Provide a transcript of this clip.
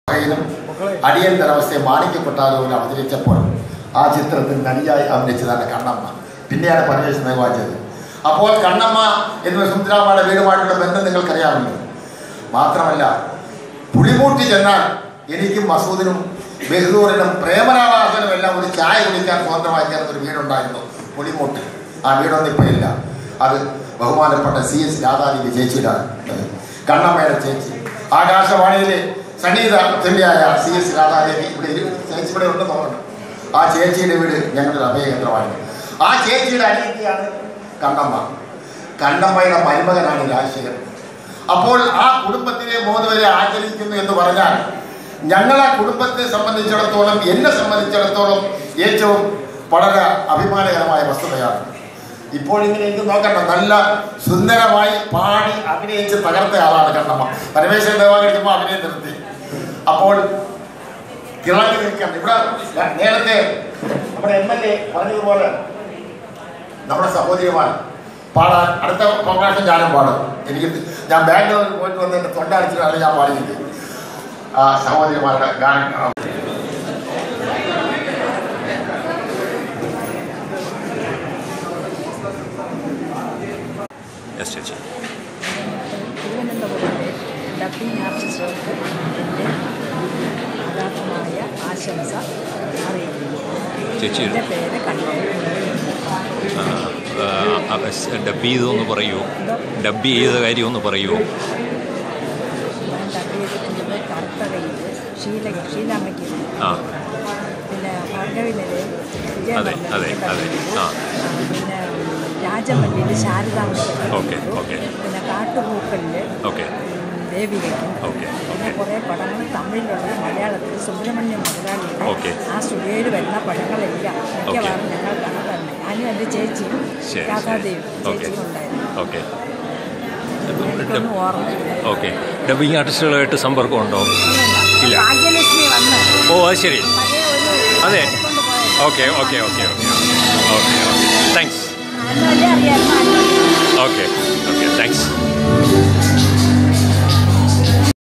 ും അടിയന്തരാവസ്ഥയെ മാണിക്യപ്പെട്ടാലും അവതരിച്ചപ്പോൾ ആ ചിത്രത്തിൽ നടിയായി അഭിനയിച്ചതാണ് കണ്ണമ്മ പിന്നെയാണ് പരമേശ്വരൻ നിർവാചത് അപ്പോൾ കണ്ണമ്മ എന്ന സുന്ദരാമ്മയുടെ വീടുമായിട്ടുള്ള ബന്ധം നിങ്ങൾക്കറിയാമല്ലോ മാത്രമല്ല പുളിമൂട്ടി ചെന്നാൽ എനിക്കും മസൂദിനും ബഹദൂറിനും പ്രേമരാവാസനും എല്ലാം ഒരു ചായ കുടിക്കാൻ സ്വന്തമായി ചേർന്ന ഒരു വീടുണ്ടായിരുന്നു പുളിമൂട്ടി ആ വീടൊന്നും ഇപ്പോൾ ഇല്ല അത് ബഹുമാനപ്പെട്ട സി എസ് രാധാദേവി ചേച്ചിയുടെ കണ്ണമ്മയുടെ ചേച്ചി ആകാശവാണിയിലെ സംഗീത തുല്യായ സി എസ് രാധാദേവി ഇവിടെ ഇരു- ചേച്ചി ഇവിടെ ഉണ്ടെന്ന് തോന്നുന്നു ആ ചേച്ചിയുടെ വീട് ഞങ്ങളുടെ അഭയകേന്ദ്രമാണ് ആ ചേച്ചിയുടെ അനിയത്തിയാണ് കണ്ണമ്മ കണ്ണമ്മയുടെ മരുമകനാണ് രാജശേഖരൻ അപ്പോൾ ആ കുടുംബത്തിനെ മൂന്ന് പേരെ ആചരിക്കുന്നു എന്ന് പറഞ്ഞാൽ ഞങ്ങളെ കുടുംബത്തെ സംബന്ധിച്ചിടത്തോളം എന്നെ സംബന്ധിച്ചിടത്തോളം ഏറ്റവും വളരെ അഭിമാനകരമായ വസ്തുതയാണ് ഇപ്പോൾ ഇങ്ങനെ എനിക്ക് നോക്കണ്ട നല്ല സുന്ദരമായി പാടി അഭിനയിച്ച് തകർത്ത ആളാണ് കണ്ണമ്മ പരമേശ്വരൻ ദേവാ കഴിക്കുമ്പോൾ അഭിനയം നിർത്തി അപ്പോൾ തിളങ്ങി നിൽക്കണം ഇവിടെ നേരത്തെ നമ്മുടെ എം എൽ എ പറഞ്ഞതുപോലെ നമ്മുടെ സഹോദരിമാർ പാടാൻ അടുത്ത പ്രോഗ്രാമിൽ ഞാനും പാടും എനിക്ക് ഞാൻ ബാംഗ്ലൂരിൽ പോയിട്ട് വന്ന് എൻ്റെ തൊണ്ടടിച്ചിട്ടാണ് ഞാൻ പാടിയത് ആ സഹോദരിമാരുടെ ഗാനം യെസ് ചേച്ചി തിരുവനന്തപുരത്തെ ഡബ്ബിംഗ് ആർട്ടിസ്റ്റുകൾക്ക് എൻ്റെ ആദാത്മായ ആശംസ അറിയിക്കുന്നു ചേച്ചി എൻ്റെ പേര് കണ്ണൻ ഡബ് ചെയ്തൊന്ന് പറയൂ ഡബ് ചെയ്ത കാര്യം ഒന്ന് പറയൂ ഞാൻ ഡബ് ചെയ്തിട്ടുള്ളത് കറുത്തകയിൽ ഷീല ഷീലാമ്മയ്ക്ക് ആ പിന്നെ ഭാർഗവിനിലയം അതെ, അതെ, അതെ. ആ. പിന്നെ രാജമല്ലിയിൽ ശാരദാമ്മയ്ക്ക് ഓക്കെ, ഓക്കെ. പിന്നെ കാട്ടുപൂക്കളിൽ ഓക്കെ ദേവികയ്ക്കും ഓക്കെ പിന്നെ ഓക്കെ കുറേ പടങ്ങൾ തമിഴിലുള്ള മലയാളത്തിൽ സുബ്രഹ്മണ്യ മുതലാളിയുടെ ഓക്കെ. ആ സ്റ്റുഡിയോയിൽ വരുന്ന പടങ്ങളെല്ലാം മിക്കവാറും ഞങ്ങൾ കണ്ടു തന്നെ ഞാനും എൻ്റെ ചേച്ചിയും ശരി, രാധാദേവി ഓക്കെ. ചേച്ചിയും ഉണ്ടായിരുന്നു ഓക്കെ എനിക്കൊന്നും ഓർമ്മയില്ല ഓക്കെ ഡബിങ് ആർട്ടിസ്റ്റുകളായിട്ട് സമ്പർക്കമുണ്ടോ ഇല്ല. ഭാഗ്യലക്ഷ്മി വന്ന് ഓ അത് ശരി പഴയ ഒരു അതെ. കൊണ്ടുപോയത് ഓക്കെ ഓക്കെ ഓക്കെ ഓക്കെ